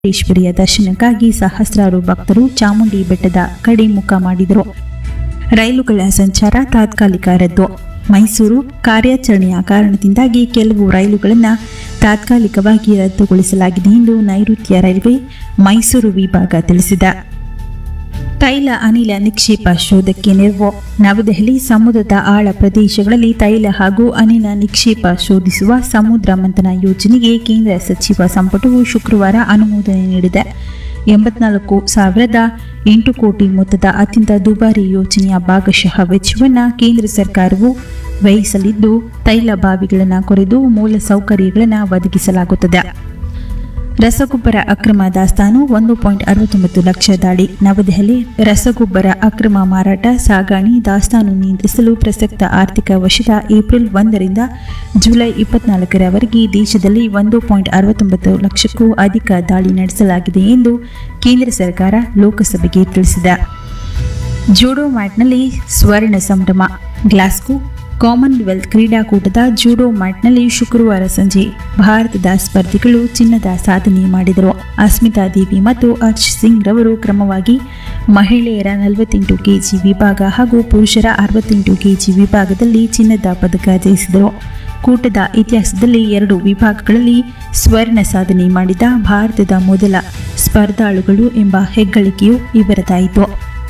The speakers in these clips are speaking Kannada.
ಈಶ್ವರಿಯ ದರ್ಶನಕ್ಕಾಗಿ ಸಹಸ್ರಾರು ಭಕ್ತರು ಚಾಮುಂಡಿ ಬೆಟ್ಟದ ಕಡೆ ಮುಖ ಮಾಡಿದರು ರೈಲುಗಳ ಸಂಚಾರ ತಾತ್ಕಾಲಿಕ ರದ್ದು ಮೈಸೂರು ಕಾರ್ಯಾಚರಣೆಯ ಕಾರಣದಿಂದಾಗಿ ಕೆಲವು ರೈಲುಗಳನ್ನು ತಾತ್ಕಾಲಿಕವಾಗಿ ರದ್ದುಗೊಳಿಸಲಾಗಿದೆ ಎಂದು ನೈಋತ್ಯ ರೈಲ್ವೆ ಮೈಸೂರು ವಿಭಾಗ ತಿಳಿಸಿದೆ ತೈಲ ಅನಿಲ ನಿಕ್ಷೇಪ ಶೋಧಕ್ಕೆ ನೆರವು ನವದೆಹಲಿ ಸಮುದ್ರದ ಆಳ ಪ್ರದೇಶಗಳಲ್ಲಿ ತೈಲ ಹಾಗೂ ಅನಿಲ ನಿಕ್ಷೇಪ ಶೋಧಿಸುವ ಸಮುದ್ರ ಮಂಥನ ಯೋಜನೆಗೆ ಕೇಂದ್ರ ಸಚಿವ ಸಂಪುಟವು ಶುಕ್ರವಾರ ಅನುಮೋದನೆ ನೀಡಿದೆ ಎಂಬತ್ನಾಲ್ಕು ಸಾವಿರದ ಎಂಟು ಕೋಟಿ ಮೊತ್ತದ ಅತ್ಯಂತ ದುಬಾರಿ ಯೋಜನೆಯ ಭಾಗಶಃ ವೆಚ್ಚವನ್ನು ಕೇಂದ್ರ ಸರ್ಕಾರವು ವ್ಯಯಿಸಲಿದ್ದು ತೈಲ ಬಾವಿಗಳನ್ನು ಕೊರೆದು ಮೂಲ ಸೌಕರ್ಯಗಳನ್ನು ಒದಗಿಸಲಾಗುತ್ತದೆ ರಸಗೊಬ್ಬರ ಅಕ್ರಮ ದಾಸ್ತಾನು ಒಂದು ಪಾಯಿಂಟ್ ಅರವತ್ತೊಂಬತ್ತು ಲಕ್ಷ ದಾಳಿ ನವದೆಹಲಿ ರಸಗೊಬ್ಬರ ಅಕ್ರಮ ಮಾರಾಟ ಸಾಗಾಣೆ ದಾಸ್ತಾನು ನಿಯಂತ್ರಿಸಲು ಪ್ರಸಕ್ತ ಆರ್ಥಿಕ ವರ್ಷದ ಏಪ್ರಿಲ್ ಒಂದರಿಂದ ಜುಲೈ ಇಪ್ಪತ್ನಾಲ್ಕರವರೆಗೆ ದೇಶದಲ್ಲಿ ಒಂದು ಪಾಯಿಂಟ್ ಅರವತ್ತೊಂಬತ್ತು ಲಕ್ಷಕ್ಕೂ ಅಧಿಕ ದಾಳಿ ನಡೆಸಲಾಗಿದೆ ಎಂದು ಕೇಂದ್ರ ಸರ್ಕಾರ ಲೋಕಸಭೆಗೆ ತಿಳಿಸಿದೆ ಜೂಡೋ ಮ್ಯಾಟ್ನಲ್ಲಿ ಸ್ವರ್ಣ ಸಂಭ್ರಮ ಗ್ಲಾಸ್ಗೋ ಕಾಮನ್ವೆಲ್ತ್ ಕ್ರೀಡಾಕೂಟದ ಜೂಡೋ ಮ್ಯಾಟ್ನಲ್ಲಿ ಶುಕ್ರವಾರ ಸಂಜೆ ಭಾರತದ ಸ್ಪರ್ಧಿಗಳು ಚಿನ್ನದ ಸಾಧನೆ ಮಾಡಿದರು ಅಸ್ಮಿತಾ ದೇವಿ ಮತ್ತು ಹರ್ಷ್ ಸಿಂಗ್ ರವರು ಕ್ರಮವಾಗಿ ಮಹಿಳೆಯರ ನಲವತ್ತೆಂಟು ಕೆಜಿ ವಿಭಾಗ ಹಾಗೂ ಪುರುಷರ ಅರವತ್ತೆಂಟು ಕೆಜಿ ವಿಭಾಗದಲ್ಲಿ ಚಿನ್ನದ ಪದಕ ಜಯಿಸಿದರು ಕೂಟದ ಇತಿಹಾಸದಲ್ಲಿ ಎರಡು ವಿಭಾಗಗಳಲ್ಲಿ ಸ್ವರ್ಣ ಸಾಧನೆ ಮಾಡಿದ ಭಾರತದ ಮೊದಲ ಸ್ಪರ್ಧಾಳುಗಳು ಎಂಬ ಹೆಗ್ಗಳಿಕೆಯು ಇವರದಾಯಿತು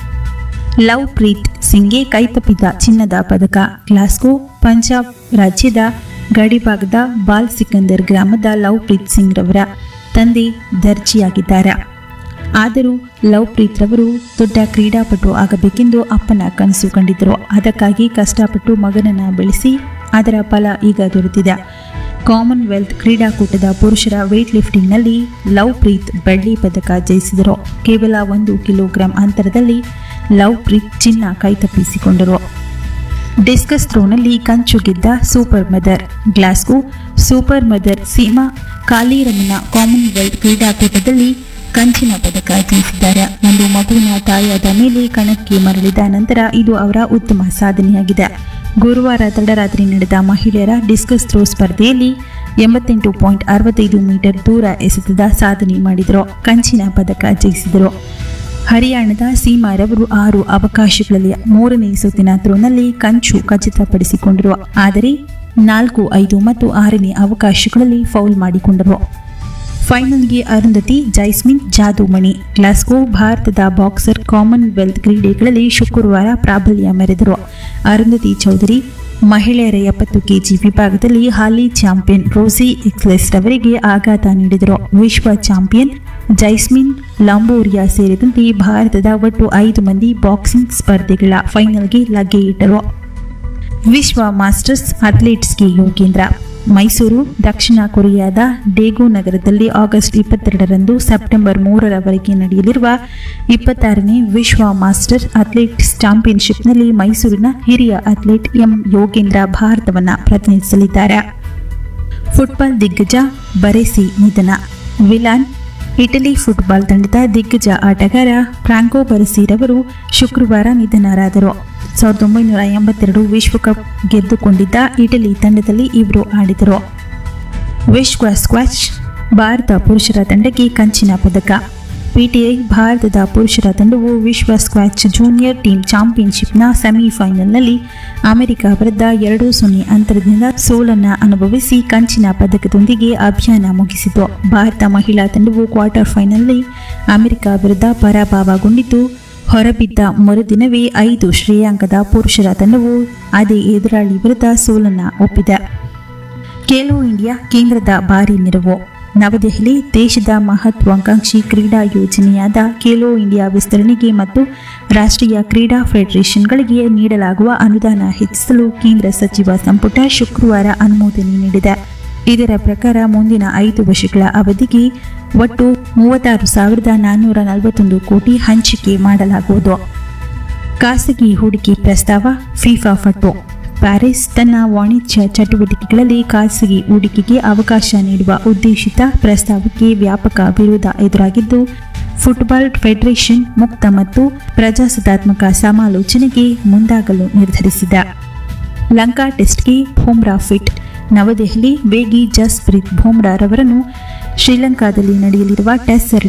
ಲವ್ ಪ್ರೀತ್ ಸಿಂಗ್ಗೆ ಕೈತಪ್ಪಿದ ಚಿನ್ನದ ಪದಕ ಗ್ಲಾಸ್ಗೋ ಪಂಜಾಬ್ ರಾಜ್ಯದ ಗಡಿಭಾಗದ ಬಾಲ್ ಸಿಕಂದರ್ ಗ್ರಾಮದ ಲವ್ ಪ್ರೀತ್ ಸಿಂಗ್ ರವರ ತಂದೆ ದರ್ಜಿಯಾಗಿದ್ದಾರೆ ಆದರೂ ಲವ್ ಪ್ರೀತ್ ರವರು ದೊಡ್ಡ ಕ್ರೀಡಾಪಟು ಆಗಬೇಕೆಂದು ಅಪ್ಪನ ಕನಸು ಕಂಡಿದ್ದರು ಅದಕ್ಕಾಗಿ ಕಷ್ಟಪಟ್ಟು ಮಗನನ್ನು ಬೆಳೆಸಿ ಅದರ ಫಲ ಈಗ ದೊರೆತಿದೆ ಕಾಮನ್ವೆಲ್ತ್ ಕ್ರೀಡಾಕೂಟದ ಪುರುಷರ ವೇಟ್ ಲಿಫ್ಟಿಂಗ್ನಲ್ಲಿ ಲವ್ ಪ್ರೀತ್ ಬೆಳ್ಳಿ ಪದಕ ಜಯಿಸಿದರು ಕೇವಲ ಒಂದು ಕಿಲೋಗ್ರಾಂ ಅಂತರದಲ್ಲಿ ಲವ್ ಪ್ರೀತ್ ಚಿನ್ನ ಕೈತಪ್ಪಿಸಿಕೊಂಡರು ಡಿಸ್ಕಸ್ ಥ್ರೋನಲ್ಲಿ ಕಂಚು ಗೆದ್ದ super mother Glasgow super mother Seema ಕಾಲಿರಮನ ಕಾಮನ್ವೆಲ್ತ್ ಕ್ರೀಡಾಕೂಟದಲ್ಲಿ ಕಂಚಿನ ಪದಕ ಜಯಿಸಿದ್ದಾರೆ ಒಂದು ಮಗುವಿನ ತಾಯಿಯಾದ ಮೇಲೆ ಕಣಕ್ಕೆ ಮರಳಿದ ನಂತರ ಇದು ಅವರ ಉತ್ತಮ ಸಾಧನೆಯಾಗಿದೆ ಗುರುವಾರ ತಡರಾತ್ರಿ ನಡೆದ ಮಹಿಳೆಯರ ಡಿಸ್ಕಸ್ ಥ್ರೋ ಸ್ಪರ್ಧೆಯಲ್ಲಿ ಎಂಬತ್ತೆಂಟು ಪಾಯಿಂಟ್ ಅರವತ್ತೈದು ಮೀಟರ್ ದೂರ ಎಸೆತದ ಸಾಧನೆ ಮಾಡಿದರು ಕಂಚಿನ ಪದಕ ಜಯಿಸಿದರು ಹರಿಯಾಣದ ಸೀಮಾರವರು ಆರು ಅವಕಾಶಗಳಲ್ಲಿ ಮೂರನೇ ಸುತ್ತಿನ ಥ್ರೋನಲ್ಲಿ ಕಂಚು ಖಚಿತಪಡಿಸಿಕೊಂಡರು ಆದರೆ ನಾಲ್ಕು ಐದು ಮತ್ತು ಆರನೇ ಅವಕಾಶಗಳಲ್ಲಿ ಫೌಲ್ ಮಾಡಿಕೊಂಡರು ಫೈನಲ್ಗೆ ಅರುಂಧತಿ ಜೈಸ್ಮಿನ್ ಜಾದೂಮಣಿ ಗ್ಲಾಸ್ಗೋ ಭಾರತದ ಬಾಕ್ಸರ್ ಕಾಮನ್ವೆಲ್ತ್ ಕ್ರೀಡೆಗಳಲ್ಲಿ ಶುಕ್ರವಾರ ಪ್ರಾಬಲ್ಯ ಮೆರೆದರು ಅರುಂಧತಿ ಚೌಧರಿ ಮಹಿಳೆಯರ ಎಪ್ಪತ್ತು ಕೆಜಿ ವಿಭಾಗದಲ್ಲಿ ಹಾಲಿ ಚಾಂಪಿಯನ್ ರೋಸಿ ಎಕ್ಸ್ಲೆಸ್ ರವರಿಗೆ ಆಘಾತ ನೀಡಿದರು ವಿಶ್ವ ಚಾಂಪಿಯನ್ ಜೈಸ್ಮಿನ್ ಲಾಂಬೋರಿಯಾ ಸೇರಿದಂತೆ ಭಾರತದ ಒಟ್ಟು ಐದು ಮಂದಿ ಬಾಕ್ಸಿಂಗ್ ಸ್ಪರ್ಧೆಗಳ ಫೈನಲ್ಗೆ ಲಗ್ಗೆ ಇಟ್ಟರು ವಿಶ್ವ ಮಾಸ್ಟರ್ಸ್ ಅಥ್ಲೆಟಿಕ್ಸ್ಗೆ ಯೋಗೇಂದ್ರ ಮೈಸೂರು ದಕ್ಷಿಣ ಕೊರಿಯಾದ ಡೇಗೋ ನಗರದಲ್ಲಿ ಆಗಸ್ಟ್ ಇಪ್ಪತ್ತೆರಡರಂದು ಸೆಪ್ಟೆಂಬರ್ ಮೂರರವರೆಗೆ ನಡೆಯಲಿರುವ ಇಪ್ಪತ್ತಾರನೇ ವಿಶ್ವ ಮಾಸ್ಟರ್ ಅಥ್ಲೆಟಿಕ್ಸ್ ಚಾಂಪಿಯನ್ಶಿಪ್ನಲ್ಲಿ ಮೈಸೂರಿನ ಹಿರಿಯ ಅಥ್ಲೆಟ್ ಎಂ ಯೋಗೇಂದ್ರ ಭಾರತವನ್ನು ಪ್ರತಿನಿಧಿಸಲಿದ್ದಾರೆ ಫುಟ್ಬಾಲ್ ದಿಗ್ಗಜ ಬರೆಸಿ ನಿಧನ ವಿಲಾನ್ ಇಟಲಿ ಫುಟ್ಬಾಲ್ ತಂಡದ ದಿಗ್ಗಜ ಆಟಗಾರ ಫ್ರಾಂಕೋ ಬರೆಸಿರವರು ಶುಕ್ರವಾರ ನಿಧನರಾದರು ಸಾವಿರದ ಒಂಬೈನೂರ ಎಂಬತ್ತೆರಡು ವಿಶ್ವಕಪ್ ಗೆದ್ದುಕೊಂಡಿದ್ದ ಇಟಲಿ ತಂಡದಲ್ಲಿ ಇವರು ಆಡಿದರು ವಿಶ್ವ ಸ್ಕ್ವಾಚ್ ಭಾರತ ಪುರುಷರ ತಂಡಕ್ಕೆ ಕಂಚಿನ ಪದಕ ಪಿಟಿಐ ಭಾರತದ ಪುರುಷರ ತಂಡವು ವಿಶ್ವ ಸ್ಕ್ವಾಚ್ ಜೂನಿಯರ್ ಟೀಮ್ ಚಾಂಪಿಯನ್ಶಿಪ್ನ ಸೆಮಿಫೈನಲ್ನಲ್ಲಿ ಅಮೆರಿಕ ವಿರುದ್ಧ ಎರಡು ಸೊನ್ನೆ ಅಂತರದಿಂದ ಸೋಲನ್ನು ಅನುಭವಿಸಿ ಕಂಚಿನ ಪದಕದೊಂದಿಗೆ ಅಭಿಯಾನ ಮುಗಿಸಿತು ಭಾರತ ಮಹಿಳಾ ತಂಡವು ಕ್ವಾರ್ಟರ್ ಫೈನಲ್ನಲ್ಲಿ ಅಮೆರಿಕ ವಿರುದ್ಧ ಪರಾಭವಗೊಂಡಿದ್ದು ಹೊರಬಿದ್ದ ಮರುದಿನವೇ ಐದು ಶ್ರೇಯಾಂಕದ ಪುರುಷರ ತಂಡವು ಅದೇ ಎದುರಾಳಿ ವಿರುದ್ಧ ಸೋಲನ್ನು ಒಪ್ಪಿದೆ ಖೇಲೋ ಇಂಡಿಯಾ ಕೇಂದ್ರದ ಭಾರಿ ನೆರವು ನವದೆಹಲಿ ದೇಶದ ಮಹತ್ವಾಕಾಂಕ್ಷಿ ಕ್ರೀಡಾ ಯೋಜನೆಯಾದ ಖೇಲೋ ಇಂಡಿಯಾ ವಿಸ್ತರಣೆಗೆ ಮತ್ತು ರಾಷ್ಟ್ರೀಯ ಕ್ರೀಡಾ ಫೆಡರೇಷನ್ಗಳಿಗೆ ನೀಡಲಾಗುವ ಅನುದಾನ ಹೆಚ್ಚಿಸಲು ಕೇಂದ್ರ ಸಚಿವ ಸಂಪುಟ ಶುಕ್ರವಾರ ಅನುಮೋದನೆ ನೀಡಿದೆ ಇದರ ಪ್ರಕಾರ ಮುಂದಿನ ಐದು ವರ್ಷಗಳ ಅವಧಿಗೆ ಒಟ್ಟು ಮೂವತ್ತಾರು ಸಾವಿರದ ನಾನ್ನೂರ ನಲವತ್ತೊಂದು ಕೋಟಿ ಹಂಚಿಕೆ ಮಾಡಲಾಗುವುದು ಖಾಸಗಿ ಹೂಡಿಕೆ ಪ್ರಸ್ತಾವ ಫಿಫಾ ಫಟೋ ಪ್ಯಾರಿಸ್ ತನ್ನ ವಾಣಿಜ್ಯ ಚಟುವಟಿಕೆಗಳಲ್ಲಿ ಖಾಸಗಿ ಹೂಡಿಕೆಗೆ ಅವಕಾಶ ನೀಡುವ ಉದ್ದೇಶಿತ ಪ್ರಸ್ತಾವಕ್ಕೆ ವ್ಯಾಪಕ ವಿರೋಧ ಎದುರಾಗಿದ್ದು ಫುಟ್ಬಾಲ್ ಫೆಡರೇಷನ್ ಮುಕ್ತ ಮತ್ತು ಪ್ರಜಾಸತ್ತಾತ್ಮಕ ಸಮಾಲೋಚನೆಗೆ ಮುಂದಾಗಲು ನಿರ್ಧರಿಸಿದೆ ಲಂಕಾ ಟೆಸ್ಟ್ಗೆ ಬೂಮ್ರಾ ಫಿಟ್ ನವದೆಹಲಿ ವೇಗಿ ಜಸ್ಪ್ರೀತ್ ಬೂಮ್ರಾರವರನ್ನು ಶ್ರೀಲಂಕಾದಲ್ಲಿ ನಡೆಯಲಿರುವ ಟೆಸ್ಟ್